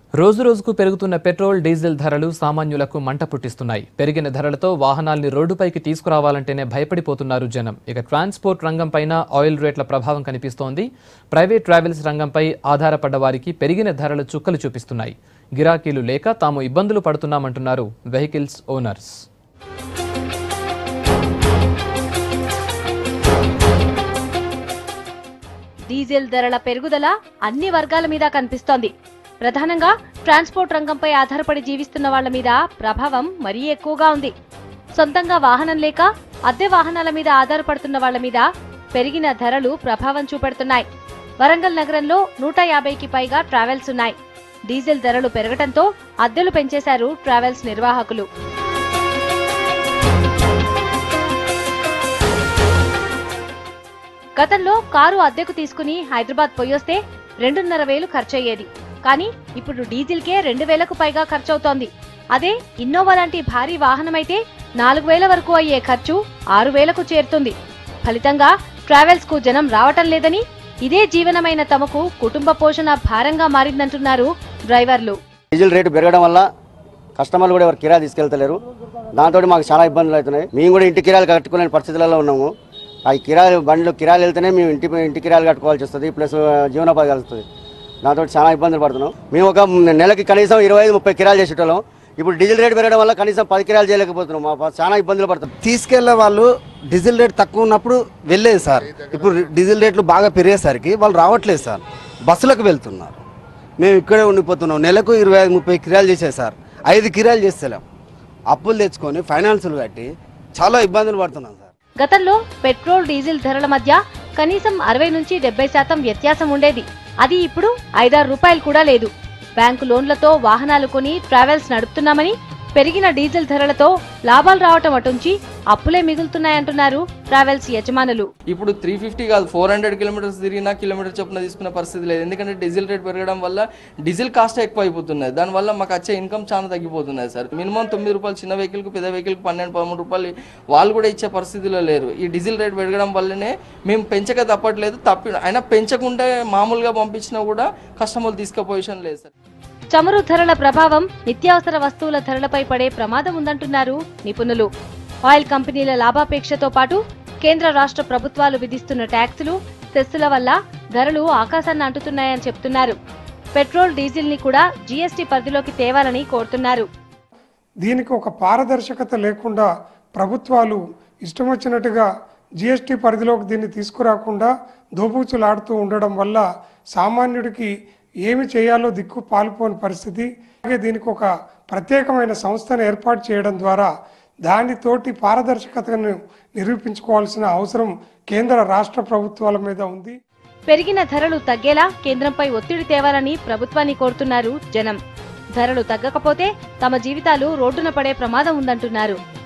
రోజు రోజుకు పెరుగుతున్న పెట్రోల్ డీజిల్ ధరలు సామాన్యులకు మంట పుట్టిస్తున్నాయి పెరిగిన ధరలతో వాహనాల్ని రోడ్డుపైకి తీసుకురావాలంటేనే భయపడిపోతున్నారు జనం ఇక ట్రాన్స్పోర్ట్ రంగంపైన ఆయిల్ రేట్ల ప్రభావం కనిపిస్తోంది ప్రైవేట్ ట్రావెల్స్ రంగంపై ఆధారపడ్డ వారికి పెరిగిన ధరలు చుక్కలు చూపిస్తున్నాయి గిరాకీలు లేక తాము ఇబ్బందులు పడుతున్నామంటున్నారు వెహికల్స్ ఓనర్స్ డీజిల్ ధరల పెరుగుదల అన్ని వర్గాల మీద కనిపిస్తోంది ప్రధానంగా ట్రాన్స్పోర్ట్ రంగంపై ఆధారపడి జీవిస్తున్న వాళ్ల మీద ప్రభావం మరీ ఎక్కువగా ఉంది సొంతంగా వాహనం లేక అద్దె వాహనాల మీద ఆధారపడుతున్న వాళ్ల మీద పెరిగిన ధరలు ప్రభావం చూపెడుతున్నాయి వరంగల్ నగరంలో నూట యాభైకి పైగా ట్రావెల్స్ ఉన్నాయి డీజిల్ ధరలు పెరగటంతో అద్దెలు పెంచేశారు ట్రావెల్స్ నిర్వాహకులు గతంలో కారు అద్దెకు తీసుకుని హైదరాబాద్ పోయొస్తే రెండున్నర వేలు ఖర్చయ్యేది కానీ ఇప్పుడు డీజిల్కే రెండు వేలకు పైగా ఖర్చవుతోంది అదే ఇన్నోవా లాంటి భారీ వాహనమైతే నాలుగు వేల వరకు అయ్యే ఖర్చు ఆరు వేలకు చేరుతుంది ఫలితంగా ట్రావెల్స్ కు జనం రావటం లేదని ఇదే జీవనమైన తమకు కుటుంబ పోషణ భారంగా మారిందంటున్నారు డ్రైవర్లు డీజిల్ రేటు పెరగడం వల్ల కస్టమర్లు కూడా ఎవరు కిరాయి తీసుకెళ్తలేరు దాంతో మాకు చాలా ఇబ్బందులు అవుతున్నాయి మేము కూడా ఇంటి కిరాయిలు కట్టుకునే పరిస్థితులలో ఉన్నాము ఆ కిరాయిలు బండ్లు కిరాయిలు వెళ్తేనే మేము ఇంటి ఇంటి కిరాయిలు కట్టుకోవాల్సి వస్తుంది ప్లస్ జీవనోపాధి కలుస్తుంది దాంతో చాలా ఇబ్బందులు పడుతున్నాం మేము ఒక నెలకి కనీసం ఇరవై ఐదు ముప్పై కిరాయిలు చేసేటోళ్ళం ఇప్పుడు డీజిల్ రేటు పెరగడం వల్ల కనీసం పది కిరాయిలు చేయలేకపోతున్నాం మా చాలా ఇబ్బందులు పడుతున్నాం తీసుకెళ్లే వాళ్ళు డీజిల్ రేట్ తక్కువ ఉన్నప్పుడు వెళ్ళేది సార్ ఇప్పుడు డీజిల్ రేట్లు బాగా పెరిగేసరికి వాళ్ళు రావట్లేదు సార్ బస్సులకు వెళ్తున్నారు మేము ఇక్కడే ఉండిపోతున్నాం నెలకు ఇరవై ఐదు ముప్పై కిరాయిలు చేసే సార్ ఐదు కిరాయిలు చేస్తలేం అప్పులు తెచ్చుకొని ఫైనాన్సులు కట్టి చాలా ఇబ్బందులు పడుతున్నాం సార్ గతంలో పెట్రోల్ డీజిల్ ధరల మధ్య కనీసం అరవై నుంచి డెబ్బై శాతం వ్యత్యాసం ఉండేది అది ఇప్పుడు ఐదారు రూపాయలు కూడా లేదు బ్యాంకు లోన్లతో వాహనాలు కొని ట్రావెల్స్ నడుపుతున్నామని పెరిగిన డీజిల్ ధరలతో లాభాలు రావటం అటుంచి అప్పులే మిగులుతున్నాయంటున్నారు ట్రావెల్స్ యజమానులు ఇప్పుడు త్రీ ఫిఫ్టీ కాదు ఫోర్ హండ్రెడ్ కిలోమీటర్స్ తిరిగినా కిలోమీటర్ చొప్పున తీసుకునే పరిస్థితి లేదు ఎందుకంటే డీజిల్ రేట్ పెరగడం వల్ల డీజిల్ కాస్ట్ ఎక్కువ అయిపోతున్నది దానివల్ల మాకు వచ్చే ఇన్కమ్ చాలా తగ్గిపోతున్నది సార్ మినిమం తొమ్మిది రూపాయలు చిన్న వెహికల్కి పెద్ద వెహికల్కి పన్నెండు పదమూడు రూపాయలు వాళ్ళు కూడా ఇచ్చే పరిస్థితిలో లేరు ఈ డీజిల్ రేట్ పెరగడం వల్లనే మేము పెంచక తప్పట్లేదు తప్పి అయినా పెంచకుంటే మామూలుగా పంపించినా కూడా కస్టమర్లు తీసుకునే పొజిషన్ లేదు సార్ చమురు ధరల ప్రభావం నిత్యావసర వస్తువుల ధరలపై పడే ప్రమాదం ఉందంటున్నారు నిపుణులు ఆయిల్ కంపెనీల లాభాపేక్షతో పాటు కేంద్ర రాష్ట్ర ప్రభుత్వాలు విధిస్తున్న ట్యాక్సులు సెస్సుల వల్ల ధరలు ఆకాశాన్ని అంటుతున్నాయని చెప్తున్నారు పెట్రోల్ డీజిల్ ని కూడా జీఎస్టీ పరిధిలోకి తేవాలని కోరుతున్నారు దీనికి ఒక పారదర్శకత లేకుండా ప్రభుత్వాలు ఇష్టం వచ్చినట్టుగా జిఎస్టీ పరిధిలోకి దీన్ని తీసుకురాకుండా దోబూచులాడుతూ ఉండడం వల్ల సామాన్యుడికి ఏమి చేయాలో దిక్కు పాల్పోని పరిస్థితి అలాగే దీనికి ఒక ప్రత్యేకమైన సంస్థను ఏర్పాటు చేయడం ద్వారా దానితోటి పారదర్శకతను నిరూపించుకోవాల్సిన అవసరం కేంద్ర రాష్ట్ర ప్రభుత్వాల మీద ఉంది పెరిగిన ధరలు తగ్గేలా కేంద్రంపై ఒత్తిడి తేవాలని ప్రభుత్వాన్ని కోరుతున్నారు జనం ధరలు తగ్గకపోతే తమ జీవితాలు రోడ్డున పడే ప్రమాదం ఉందంటున్నారు